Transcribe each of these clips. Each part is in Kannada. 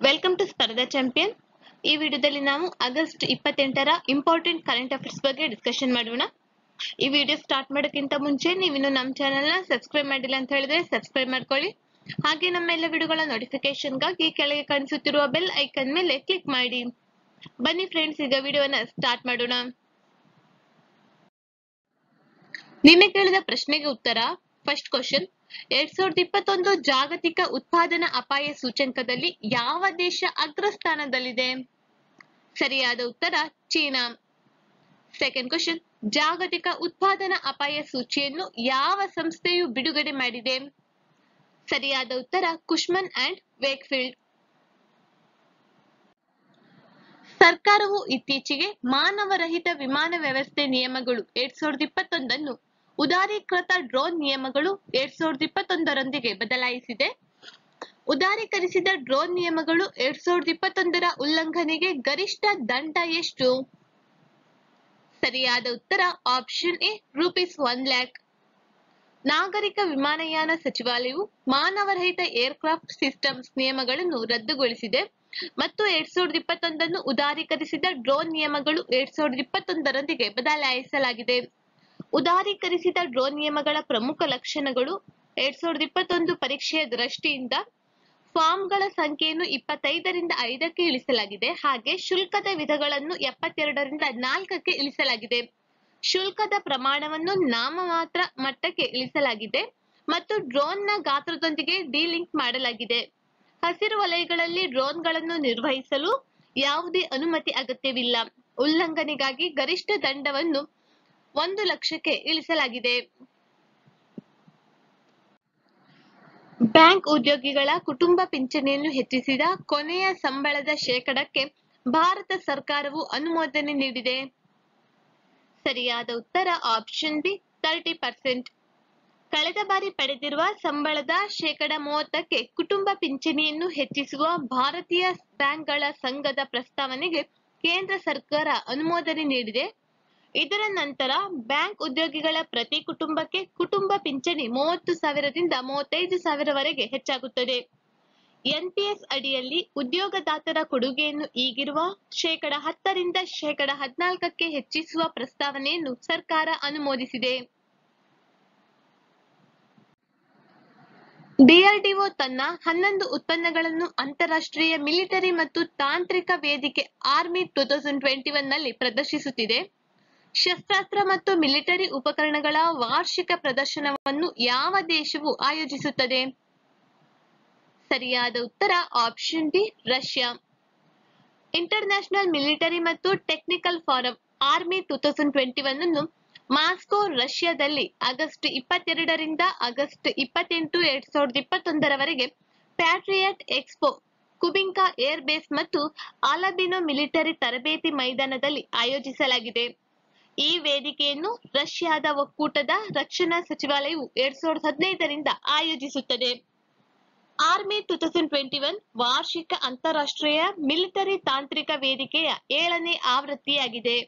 ವೆಲ್ಕಮ್ ಟು ಸ್ಪರ್ಧಾ ಚಾಂಪಿಯನ್ ಈ ವಿಡಿಯೋದಲ್ಲಿ ನಾವು ಆಗಸ್ಟ್ ಇಪ್ಪತ್ತೆಂಟರ ಇಂಪಾರ್ಟೆಂಟ್ ಕರೆಂಟ್ ಅಫೇರ್ಸ್ ಬಗ್ಗೆ ಡಿಸ್ಕಷನ್ ಮಾಡೋಣ ಈ ವಿಡಿಯೋ ಸ್ಟಾರ್ಟ್ ಮಾಡೋಕ್ಕಿಂತ ಮುಂಚೆ ನೀವಿನ್ನು ನಮ್ಮ ಚಾನೆಲ್ನ ಸಬ್ಸ್ಕ್ರೈಬ್ ಮಾಡಿಲ್ಲ ಅಂತ ಹೇಳಿದ್ರೆ ಸಬ್ಸ್ಕ್ರೈಬ್ ಮಾಡ್ಕೊಳ್ಳಿ ಹಾಗೆ ನಮ್ಮ ಎಲ್ಲ ವಿಡಿಯೋಗಳ ನೋಟಿಫಿಕೇಶನ್ಗಾಗಿ ಕೆಳಗೆ ಕಾಣಿಸುತ್ತಿರುವ ಬೆಲ್ ಐಕನ್ ಮೇಲೆ ಕ್ಲಿಕ್ ಮಾಡಿ ಬನ್ನಿ ಫ್ರೆಂಡ್ಸ್ ಈಗ ವಿಡಿಯೋನ ಸ್ಟಾರ್ಟ್ ಮಾಡೋಣ ನಿನ್ನೆ ಕೇಳಿದ ಪ್ರಶ್ನೆಗೆ ಉತ್ತರ ಫಸ್ಟ್ ಕ್ವಶನ್ ಎರಡ್ ಸಾವಿರದ ಇಪ್ಪತ್ತೊಂದು ಜಾಗತಿಕ ಉತ್ಪಾದನಾ ಅಪಾಯ ಸೂಚ್ಯಂಕದಲ್ಲಿ ಯಾವ ದೇಶ ಅಗ್ರಸ್ಥಾನದಲ್ಲಿದೆ ಸರಿಯಾದ ಉತ್ತರ ಚೀನಾ ಸೆಕೆಂಡ್ ಕ್ವಶನ್ ಜಾಗತಿಕ ಉತ್ಪಾದನಾ ಅಪಾಯ ಸೂಚಿಯನ್ನು ಯಾವ ಸಂಸ್ಥೆಯು ಬಿಡುಗಡೆ ಮಾಡಿದೆ ಸರಿಯಾದ ಉತ್ತರ ಕುಶ್ಮನ್ ಅಂಡ್ ವೇಕ್ಫೀಲ್ಡ್ ಸರ್ಕಾರವು ಇತ್ತೀಚೆಗೆ ಮಾನವರಹಿತ ವಿಮಾನ ವ್ಯವಸ್ಥೆ ನಿಯಮಗಳು ಎರಡ್ ಸಾವಿರದ ಇಪ್ಪತ್ತೊಂದನ್ನು ಉದಾರೀಕೃತ ಡ್ರೋನ್ ನಿಯಮಗಳು ಎರಡ್ ಸಾವಿರದ ಇಪ್ಪತ್ತೊಂದರೊಂದಿಗೆ ಬದಲಾಯಿಸಿದೆ ಉದಾರೀಕರಿಸಿದ ಡ್ರೋನ್ ನಿಯಮಗಳು ಎರಡ್ ಸಾವಿರದ ಇಪ್ಪತ್ತೊಂದರ ಉಲ್ಲಂಘನೆಗೆ ಗರಿಷ್ಠ ದಂಡ ಎಷ್ಟು ಸರಿಯಾದ ಉತ್ತರ option A rupees one lakh ನಾಗರಿಕ ವಿಮಾನಯಾನ ಸಚಿವಾಲಯವು ಮಾನವರಹಿತ ಏರ್ಕ್ರಾಫ್ಟ್ ಸಿಸ್ಟಮ್ಸ್ ನಿಯಮಗಳನ್ನು ರದ್ದುಗೊಳಿಸಿದೆ ಮತ್ತು ಎರಡ್ ಸಾವಿರದ ಇಪ್ಪತ್ತೊಂದನ್ನು ಉದಾರೀಕರಿಸಿದ ಡ್ರೋನ್ ನಿಯಮಗಳು ಎರಡ್ ಸಾವಿರದ ಇಪ್ಪತ್ತೊಂದರೊಂದಿಗೆ ಬದಲಾಯಿಸಲಾಗಿದೆ ಉದಾರೀಕರಿಸಿದ ಡ್ರೋನ್ ನಿಯಮಗಳ ಪ್ರಮುಖ ಲಕ್ಷಣಗಳು ಎರಡ್ ಸಾವಿರದ ಇಪ್ಪತ್ತೊಂದು ಪರೀಕ್ಷೆಯ ದೃಷ್ಟಿಯಿಂದ ಫಾರ್ಮ್ಗಳ ಸಂಖ್ಯೆಯನ್ನು ಇಪ್ಪತ್ತೈದರಿಂದ ಐದಕ್ಕೆ ಇಳಿಸಲಾಗಿದೆ ಹಾಗೆ ಶುಲ್ಕದ ವಿಧಗಳನ್ನು ಎಪ್ಪತ್ತೆರಡರಿಂದ ನಾಲ್ಕಕ್ಕೆ ಇಳಿಸಲಾಗಿದೆ ಶುಲ್ಕದ ಪ್ರಮಾಣವನ್ನು ನಾಮಮಾತ್ರ ಮಟ್ಟಕ್ಕೆ ಇಳಿಸಲಾಗಿದೆ ಮತ್ತು ಡ್ರೋನ್ನ ಗಾತ್ರದೊಂದಿಗೆ ಡಿಲಿಂಕ್ ಮಾಡಲಾಗಿದೆ ಹಸಿರು ವಲಯಗಳಲ್ಲಿ ಡ್ರೋನ್ಗಳನ್ನು ನಿರ್ವಹಿಸಲು ಯಾವುದೇ ಅನುಮತಿ ಅಗತ್ಯವಿಲ್ಲ ಉಲ್ಲಂಘನೆಗಾಗಿ ಗರಿಷ್ಠ ದಂಡವನ್ನು ಒಂದು ಲಕ್ಷಕ್ಕೆ ಇಳಿಸಲಾಗಿದೆ ಬ್ಯಾಂಕ್ ಉದ್ಯೋಗಿಗಳ ಕುಟುಂಬ ಪಿಂಚಣಿಯನ್ನು ಹೆಚ್ಚಿಸಿದ ಕೊನೆಯ ಸಂಬಳದ ಶೇಕಡಕ್ಕೆ ಭಾರತ ಸರ್ಕಾರವು ಅನುಮೋದನೆ ನೀಡಿದೆ ಸರಿಯಾದ ಉತ್ತರ ಆಪ್ಷನ್ ಬಿ ತರ್ಟಿ ಪರ್ಸೆಂಟ್ ಕಳೆದ ಬಾರಿ ಪಡೆದಿರುವ ಸಂಬಳದ ಶೇಕಡ ಮೂವತ್ತಕ್ಕೆ ಕುಟುಂಬ ಪಿಂಚಣಿಯನ್ನು ಹೆಚ್ಚಿಸುವ ಭಾರತೀಯ ಬ್ಯಾಂಕ್ಗಳ ಸಂಘದ ಪ್ರಸ್ತಾವನೆಗೆ ಕೇಂದ್ರ ಸರ್ಕಾರ ಅನುಮೋದನೆ ನೀಡಿದೆ ಇದರ ನಂತರ ಬ್ಯಾಂಕ್ ಉದ್ಯೋಗಿಗಳ ಪ್ರತಿ ಕುಟುಂಬಕ್ಕೆ ಕುಟುಂಬ ಪಿಂಚಣಿ ಮೂವತ್ತು ಸಾವಿರದಿಂದ ಮೂವತ್ತೈದು ಸಾವಿರವರೆಗೆ ಹೆಚ್ಚಾಗುತ್ತದೆ ಎನ್ಪಿಎಸ್ ಅಡಿಯಲ್ಲಿ ಉದ್ಯೋಗದಾತರ ಕೊಡುಗೆಯನ್ನು ಈಗಿರುವ ಶೇಕಡ ಹತ್ತರಿಂದ ಶೇಕಡ ಹದಿನಾಲ್ಕಕ್ಕೆ ಹೆಚ್ಚಿಸುವ ಪ್ರಸ್ತಾವನೆಯನ್ನು ಸರ್ಕಾರ ಅನುಮೋದಿಸಿದೆ ಡಿಆರ್ಡಿಒ ತನ್ನ ಹನ್ನೊಂದು ಉತ್ಪನ್ನಗಳನ್ನು ಅಂತಾರಾಷ್ಟ್ರೀಯ ಮಿಲಿಟರಿ ಮತ್ತು ತಾಂತ್ರಿಕ ವೇದಿಕೆ army two thousand twenty one ನಲ್ಲಿ ಪ್ರದರ್ಶಿಸುತ್ತಿದೆ ಶಸ್ತ್ರಾಸ್ತ್ರ ಮತ್ತು ಮಿಲಿಟರಿ ಉಪಕರಣಗಳ ವಾರ್ಷಿಕ ಪ್ರದರ್ಶನವನ್ನು ಯಾವ ದೇಶವು ಆಯೋಜಿಸುತ್ತದೆ ಸರಿಯಾದ ಉತ್ತರ option D Russia international military ಮತ್ತು technical forum army two thousand twenty one ಅನ್ನು ಮಾಸ್ಕೋ ರಷ್ಯಾದಲ್ಲಿ ಆಗಸ್ಟ್ ಇಪ್ಪತ್ತೆರಡರಿಂದ ಆಗಸ್ಟ್ ಇಪ್ಪತ್ತೆಂಟು ಎರಡ್ ಸಾವಿರದ ಇಪ್ಪತ್ತೊಂದರವರೆಗೆ patriot expo Kubinka air base ಮತ್ತು ಆಲಬಿನೋ ಮಿಲಿಟರಿ ತರಬೇತಿ ಮೈದಾನದಲ್ಲಿ ಆಯೋಜಿಸಲಾಗಿದೆ ಈ ವೇದಿಕೆಯನ್ನು ರಷ್ಯಾದ ಒಕ್ಕೂಟದ ರಕ್ಷಣಾ ಸಚಿವಾಲಯವು ಎರಡ್ ಸಾವಿರದ ಹದಿನೈದರಿಂದ ಆಯೋಜಿಸುತ್ತದೆ army two thousand twenty one ವಾರ್ಷಿಕ ಅಂತಾರಾಷ್ಟ್ರೀಯ ಮಿಲಿಟರಿ ತಾಂತ್ರಿಕ ವೇದಿಕೆಯ ಏಳನೇ ಆವೃತ್ತಿಯಾಗಿದೆ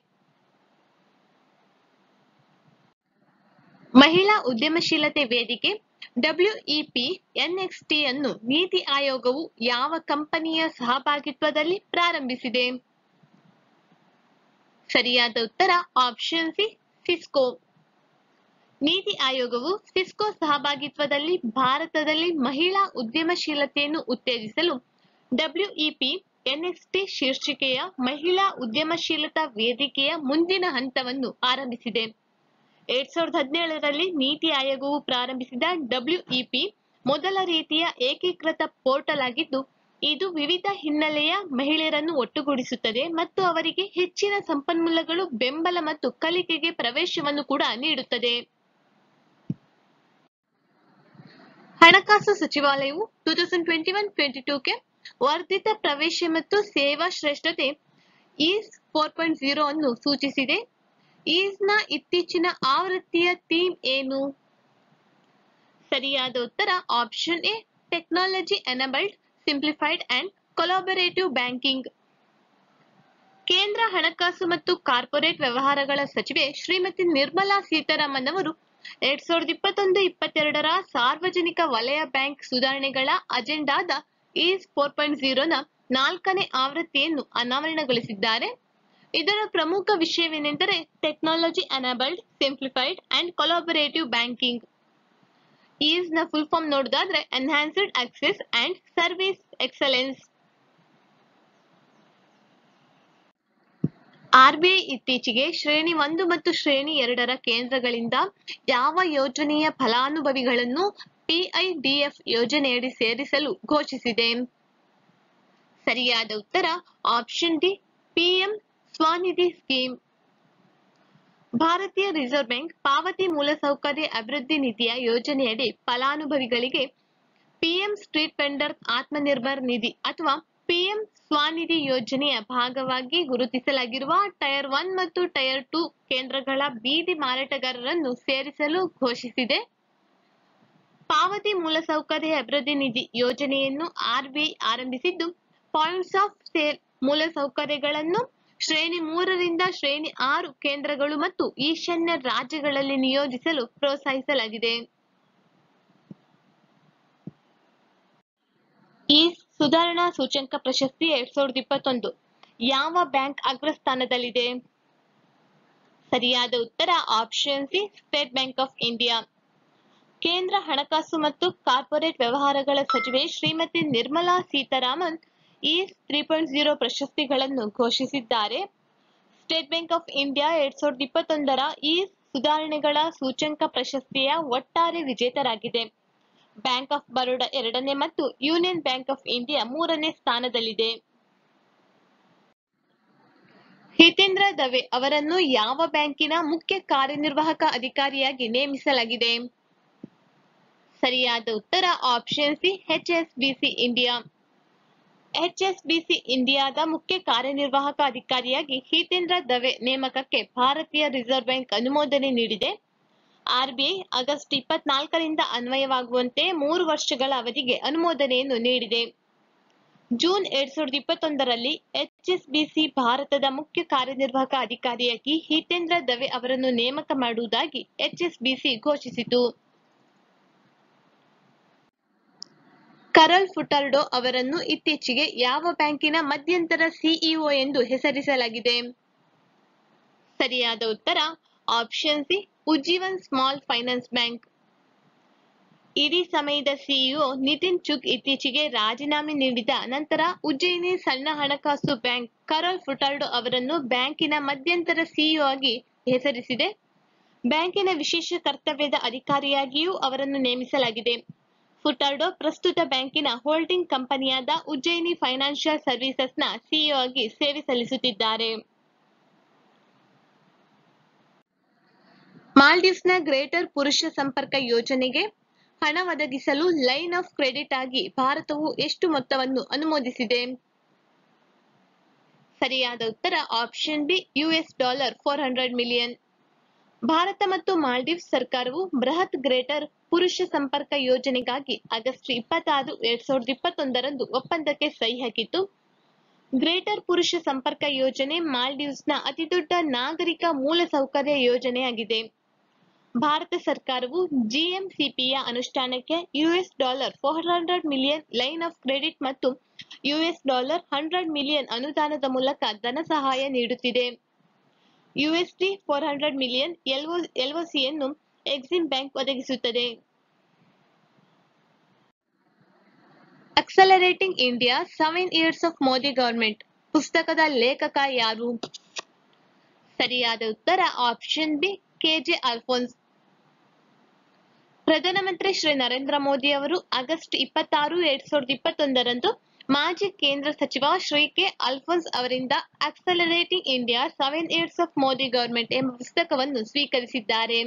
ಮಹಿಳಾ ಉದ್ಯಮಶೀಲತೆ ವೇದಿಕೆ ಡಬ್ಲ್ಯೂಇಪಿ ಎನ್ಎಕ್ಸ್ಟಿ ಅನ್ನು ನೀತಿ ಆಯೋಗವು ಯಾವ ಕಂಪನಿಯ ಸಹಭಾಗಿತ್ವದಲ್ಲಿ ಪ್ರಾರಂಭಿಸಿದೆ ಸರಿಯಾದ ಉತ್ತರ ಆಪ್ಷನ್ ಸಿ ಸಿಸ್ಕೋ ನೀತಿ ಆಯೋಗವು ಸಿಸ್ಕೋ ಸಹಭಾಗಿತ್ವದಲ್ಲಿ ಭಾರತದಲ್ಲಿ ಮಹಿಳಾ ಉದ್ಯಮಶೀಲತೆಯನ್ನು ಉತ್ತೇಜಿಸಲು ಡಬ್ಲ್ಯೂಇಪಿ ಎನ್ಎಕ್ಸ್ಟಿ ಶೀರ್ಷಿಕೆಯ ಮಹಿಳಾ ಉದ್ಯಮಶೀಲತಾ ವೇದಿಕೆಯ ಮುಂದಿನ ಹಂತವನ್ನು ಆರಂಭಿಸಿದೆ ಎರಡ್ ಸಾವಿರದ ಹದಿನೇಳರಲ್ಲಿ ನೀತಿ ಆಯೋಗವು ಪ್ರಾರಂಭಿಸಿದ ಡಬ್ಲ್ಯೂಇಪಿ ಮೊದಲ ರೀತಿಯ ಏಕೀಕೃತ ಪೋರ್ಟಲ್ ಆಗಿದ್ದು ಇದು ವಿವಿಧ ಹಿನ್ನೆಲೆಯ ಮಹಿಳೆಯರನ್ನು ಒಟ್ಟುಗೂಡಿಸುತ್ತದೆ ಮತ್ತು ಅವರಿಗೆ ಹೆಚ್ಚಿನ ಸಂಪನ್ಮೂಲಗಳು ಬೆಂಬಲ ಮತ್ತು ಕಲಿಕೆಗೆ ಪ್ರವೇಶವನ್ನು ಕೂಡ ನೀಡುತ್ತದೆ ಹಣಕಾಸು ಸಚಿವಾಲಯವು two thousand twenty one twenty ಟೂಗೆ ವರ್ಧಿತ ಪ್ರವೇಶ ಮತ್ತು ಸೇವಾ ಶ್ರೇಷ್ಠತೆ ಈಸ್ ಫೋರ್ ಪಾಯಿಂಟ್ ಜೀರೋ ಅನ್ನು ಸೂಚಿಸಿದೆ ಈಸ್ನ ಇತ್ತೀಚಿನ ಆವೃತ್ತಿಯ ಥೀಮ್ ಏನು ಸರಿಯಾದ ಉತ್ತರ option A technology enabled simplified and collaborative banking ಕೇಂದ್ರ ಹಣಕಾಸು ಮತ್ತು ಕಾರ್ಪೊರೇಟ್ ವ್ಯವಹಾರಗಳ ಸಚಿವೆ ಶ್ರೀಮತಿ ನಿರ್ಮಲಾ ಸೀತಾರಾಮನ್ ಅವರು ಎರಡ್ ಸಾವಿರದ ಇಪ್ಪತ್ತೊಂದು ಇಪ್ಪತ್ತೆರಡರ ಸಾರ್ವಜನಿಕ ವಲಯ ಬ್ಯಾಂಕ್ ಸುಧಾರಣೆಗಳ ಅಜೆಂಡಾದ ಈಸ್ ಫೋರ್ ಪಾಯಿಂಟ್ ಜೀರೋನ ನಾಲ್ಕನೇ ಆವೃತ್ತಿಯನ್ನು ಅನಾವರಣಗೊಳಿಸಿದ್ದಾರೆ ಇದರ ಪ್ರಮುಖ ವಿಷಯವೇನೆಂದರೆ technology enabled simplified and collaborative banking EASE ನ ಫುಲ್ ಫಾರ್ಮ್ ನೋಡೋದಾದ್ರೆ enhanced access and service excellence RBI ಇತ್ತೀಚೆಗೆ ಶ್ರೇಣಿ ಒಂದು ಮತ್ತು ಶ್ರೇಣಿ ಎರಡರ ಕೇಂದ್ರಗಳಿಂದ ಯಾವ ಯೋಜನೆಯ ಫಲಾನುಭವಿಗಳನ್ನು ಪಿಐಡಿಎಫ್ ಯೋಜನೆಯಡಿ ಸೇರಿಸಲು ಘೋಷಿಸಿದೆ ಸರಿಯಾದ ಉತ್ತರ option D PM Svanidhi scheme ಭಾರತೀಯ ರಿಸರ್ವ್ ಬ್ಯಾಂಕ್ ಪಾವತಿ ಮೂಲಸೌಕರ್ಯ ಅಭಿವೃದ್ಧಿ ನಿಧಿಯ ಯೋಜನೆಯಡಿ ಫಲಾನುಭವಿಗಳಿಗೆ PM street vendor Atmanirbhar Nidhi ಅಥವಾ ಪಿಎಂ ಸ್ವನಿಧಿ ಯೋಜನೆಯ ಭಾಗವಾಗಿ ಗುರುತಿಸಲಾಗಿರುವ ಟೈರ್ ಒನ್ ಮತ್ತು ಟೈರ್ ಟೂ ಕೇಂದ್ರಗಳ ಬೀದಿ ಮಾರಾಟಗಾರರನ್ನು ಸೇರಿಸಲು ಘೋಷಿಸಿದೆ ಪಾವತಿ ಮೂಲಸೌಕರ್ಯ ಅಭಿವೃದ್ಧಿ ನಿಧಿ ಯೋಜನೆಯನ್ನು ಆರ್ಬಿಐ ಆರಂಭಿಸಿದ್ದು ಪಾಯಿಂಟ್ಸ್ ಆಫ್ ಸೇಲ್ ಮೂಲಸೌಕರ್ಯಗಳನ್ನು ಶ್ರೇಣಿ ಮೂರರಿಂದ ಶ್ರೇಣಿ ಆರು ಕೇಂದ್ರಗಳು ಮತ್ತು ಈಶಾನ್ಯ ರಾಜ್ಯಗಳಲ್ಲಿ ನಿಯೋಜಿಸಲು ಪ್ರೋತ್ಸಾಹಿಸಲಾಗಿದೆ ಈ ಸುಧಾರಣಾ ಸೂಚ್ಯಂಕ ಪ್ರಶಸ್ತಿ ಎರಡ್ ಸಾವಿರದ ಇಪ್ಪತ್ತೊಂದು ಯಾವ ಬ್ಯಾಂಕ್ ಅಗ್ರಸ್ಥಾನದಲ್ಲಿದೆ ಸರಿಯಾದ ಉತ್ತರ option C State Bank of India ಕೇಂದ್ರ ಹಣಕಾಸು ಮತ್ತು ಕಾರ್ಪೊರೇಟ್ ವ್ಯವಹಾರಗಳ ಸಚಿವೆ ಶ್ರೀಮತಿ ನಿರ್ಮಲಾ ಸೀತಾರಾಮನ್ ಈ ತ್ರೀ ಪಾಯಿಂಟ್ ಜೀರೋ ಪ್ರಶಸ್ತಿಗಳನ್ನು ಘೋಷಿಸಿದ್ದಾರೆ ಸ್ಟೇಟ್ ಬ್ಯಾಂಕ್ ಆಫ್ ಇಂಡಿಯಾ ಎರಡ್ ಸಾವಿರದ ಇಪ್ಪತ್ತೊಂದರ ಈ ಸುಧಾರಣೆಗಳ ಸೂಚ್ಯಂಕ ಪ್ರಶಸ್ತಿಯ ಒಟ್ಟಾರೆ ವಿಜೇತರಾಗಿದೆ ಬ್ಯಾಂಕ್ ಆಫ್ ಬರೋಡಾ ಎರಡನೇ ಮತ್ತು ಯೂನಿಯನ್ ಬ್ಯಾಂಕ್ ಆಫ್ ಇಂಡಿಯಾ ಮೂರನೇ ಸ್ಥಾನದಲ್ಲಿದೆ ಹಿತೇಂದ್ರ ದವೆ ಅವರನ್ನು ಯಾವ ಬ್ಯಾಂಕಿನ ಮುಖ್ಯ ಕಾರ್ಯನಿರ್ವಾಹಕ ಅಧಿಕಾರಿಯಾಗಿ ನೇಮಿಸಲಾಗಿದೆ ಸರಿಯಾದ ಉತ್ತರ option C HSBC India HSBC ಇಂಡಿಯಾದ ಮುಖ್ಯ ಕಾರ್ಯನಿರ್ವಾಹಕ ಅಧಿಕಾರಿಯಾಗಿ ಹಿತೇಂದ್ರ ದವೆ ನೇಮಕಕ್ಕೆ ಭಾರತೀಯ ರಿಸರ್ವ್ ಬ್ಯಾಂಕ್ ಅನುಮೋದನೆ ನೀಡಿದೆ ಆರ್ಬಿಐ ಆಗಸ್ಟ್ ಇಪ್ಪತ್ನಾಲ್ಕರಿಂದ ಅನ್ವಯವಾಗುವಂತೆ ಮೂರು ವರ್ಷಗಳ ಅವಧಿಗೆ ಅನುಮೋದನೆಯನ್ನು ನೀಡಿದೆ ಜೂನ್ ಎರಡ್ ಸಾವಿರದ ಇಪ್ಪತ್ತೊಂದರಲ್ಲಿ ಎಚ್ಎಸ್ಬಿಸಿ ಭಾರತದ ಮುಖ್ಯ ಕಾರ್ಯನಿರ್ವಾಹಕ ಅಧಿಕಾರಿಯಾಗಿ ಹಿತೇಂದ್ರ ದವೆ ಅವರನ್ನು ನೇಮಕ ಮಾಡುವುದಾಗಿ ಎಚ್ಎಸ್ಬಿಸಿ ಘೋಷಿಸಿತು ಕರಲ್ ಫುಟರ್ಡೋ ಅವರನ್ನು ಇತ್ತೀಚೆಗೆ ಯಾವ ಬ್ಯಾಂಕಿನ ಮಧ್ಯಂತರ ಸಿಇಒ ಎಂದು ಹೆಸರಿಸಲಾಗಿದೆ ಸರಿಯಾದ ಉತ್ತರ option C Ujjivan small finance bank ಇಡೀ ಸಮಯದ ಸಿಇಒ ನಿತಿನ್ ಚುಗ್ ಇತ್ತೀಚೆಗೆ ರಾಜೀನಾಮೆ ನೀಡಿದ ನಂತರ ಉಜ್ಜಯಿನಿ ಸಣ್ಣ ಹಣಕಾಸು ಬ್ಯಾಂಕ್ ಕರೋಲ್ ಫುಟಾರ್ಡೋ ಅವರನ್ನು ಬ್ಯಾಂಕಿನ ಮಧ್ಯಂತರ ಸಿಇಒ ಆಗಿ ಹೆಸರಿಸಿದೆ ಬ್ಯಾಂಕಿನ ವಿಶೇಷ ಕರ್ತವ್ಯದ ಅಧಿಕಾರಿಯಾಗಿಯೂ ಅವರನ್ನು ನೇಮಿಸಲಾಗಿದೆ ಫುಟಾರ್ಡೋ ಪ್ರಸ್ತುತ ಬ್ಯಾಂಕಿನ ಹೋಲ್ಡಿಂಗ್ ಕಂಪನಿಯಾದ ಉಜ್ಜಯಿನಿ ಫೈನಾನ್ಷಿಯಲ್ ಸರ್ವಿಸಸ್ನ ಸಿಇಒ ಆಗಿ ಸೇವೆ ಸಲ್ಲಿಸುತ್ತಿದ್ದಾರೆ ಮಾಲ್ಡೀವ್ಸ್ನ ಗ್ರೇಟರ್ ಪುರುಷ ಸಂಪರ್ಕ ಯೋಜನೆಗೆ ಹಣ ಒದಗಿಸಲು ಲೈನ್ ಆಫ್ ಕ್ರೆಡಿಟ್ ಆಗಿ ಭಾರತವು ಎಷ್ಟು ಮೊತ್ತವನ್ನು ಅನುಮೋದಿಸಿದೆ ಸರಿಯಾದ ಉತ್ತರ option B US dollar four hundred million ಭಾರತ ಮತ್ತು ಮಾಲ್ಡೀವ್ಸ್ ಸರ್ಕಾರವು ಬೃಹತ್ ಗ್ರೇಟರ್ ಪುರುಷ ಸಂಪರ್ಕ ಯೋಜನೆಗಾಗಿ ಆಗಸ್ಟ್ ಇಪ್ಪತ್ತಾರು ಎರಡ್ ಸಾವಿರದ ಇಪ್ಪತ್ತೊಂದರಂದು ಒಪ್ಪಂದಕ್ಕೆ ಸಹಿ ಹಾಕಿತ್ತು ಗ್ರೇಟರ್ ಪುರುಷ ಸಂಪರ್ಕ ಯೋಜನೆ ಮಾಲ್ಡೀವ್ಸ್ನ ಅತಿದೊಡ್ಡ ನಾಗರಿಕ ಮೂಲಸೌಕರ್ಯ ಯೋಜನೆಯಾಗಿದೆ ಭಾರತ ಸರ್ಕಾರವು ಜಿಎಂಸಿಪಿಯ ಅನುಷ್ಠಾನಕ್ಕೆ US dollar four hundred million line of credit ಮತ್ತು ಯುಎಸ್ ಡಾಲರ್ ಹಂಡ್ರೆಡ್ ಮಿಲಿಯನ್ ಅನುದಾನದ ಮೂಲಕ ಧನ ಸಹಾಯ ನೀಡುತ್ತಿದೆ ಯುಎಸ್ಡಿ ಫೋರ್ ಹಂಡ್ರೆಡ್ ಮಿಲಿಯನ್ ಎಲ್ಒಸಿಯನ್ನು ಎಕ್ಸಿಮ್ ಬ್ಯಾಂಕ್ ಒದಗಿಸುತ್ತದೆ accelerating India seven years of Modi government ಪುಸ್ತಕದ ಲೇಖಕ ಯಾರು ಸರಿಯಾದ ಉತ್ತರ ಆಪ್ಷನ್ ಬಿ ಕೆಜೆ ಅಲ್ಫೋನ್ಸ್ ಪ್ರಧಾನಮಂತ್ರಿ ಶ್ರೀ ನರೇಂದ್ರ ಮೋದಿ ಅವರು ಆಗಸ್ಟ್ ಇಪ್ಪತ್ತಾರು ಎರಡ್ ಸಾವಿರದ ಇಪ್ಪತ್ತೊಂದರಂದು ಮಾಜಿ ಕೇಂದ್ರ ಸಚಿವ ಶ್ರೀ ಕೆ ಅಲ್ಫೋನ್ಸ್ ಅವರಿಂದ accelerating India seven years of Modi government ಎಂಬ ಪುಸ್ತಕವನ್ನು ಸ್ವೀಕರಿಸಿದ್ದಾರೆ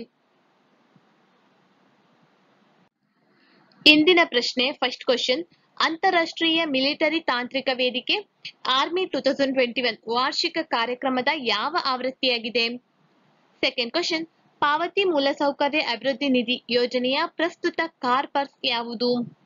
ಇಂದಿನ ಪ್ರಶ್ನೆ ಫಸ್ಟ್ ಕ್ವಶನ್ ಅಂತಾರಾಷ್ಟ್ರೀಯ ಮಿಲಿಟರಿ ತಾಂತ್ರಿಕ ವೇದಿಕೆ army two thousand twenty one ವಾರ್ಷಿಕ ಕಾರ್ಯಕ್ರಮದ ಯಾವ ಆವೃತ್ತಿಯಾಗಿದೆ ಸೆಕೆಂಡ್ ಕ್ವಶನ್ ಪಾವತಿ ಮೂಲಸೌಕರ್ಯ ಅಭಿವೃದ್ಧಿ ನಿಧಿ ಯೋಜನೆಯ ಪ್ರಸ್ತುತ ಕಾರ್ಪಸ್ ಯಾವುದು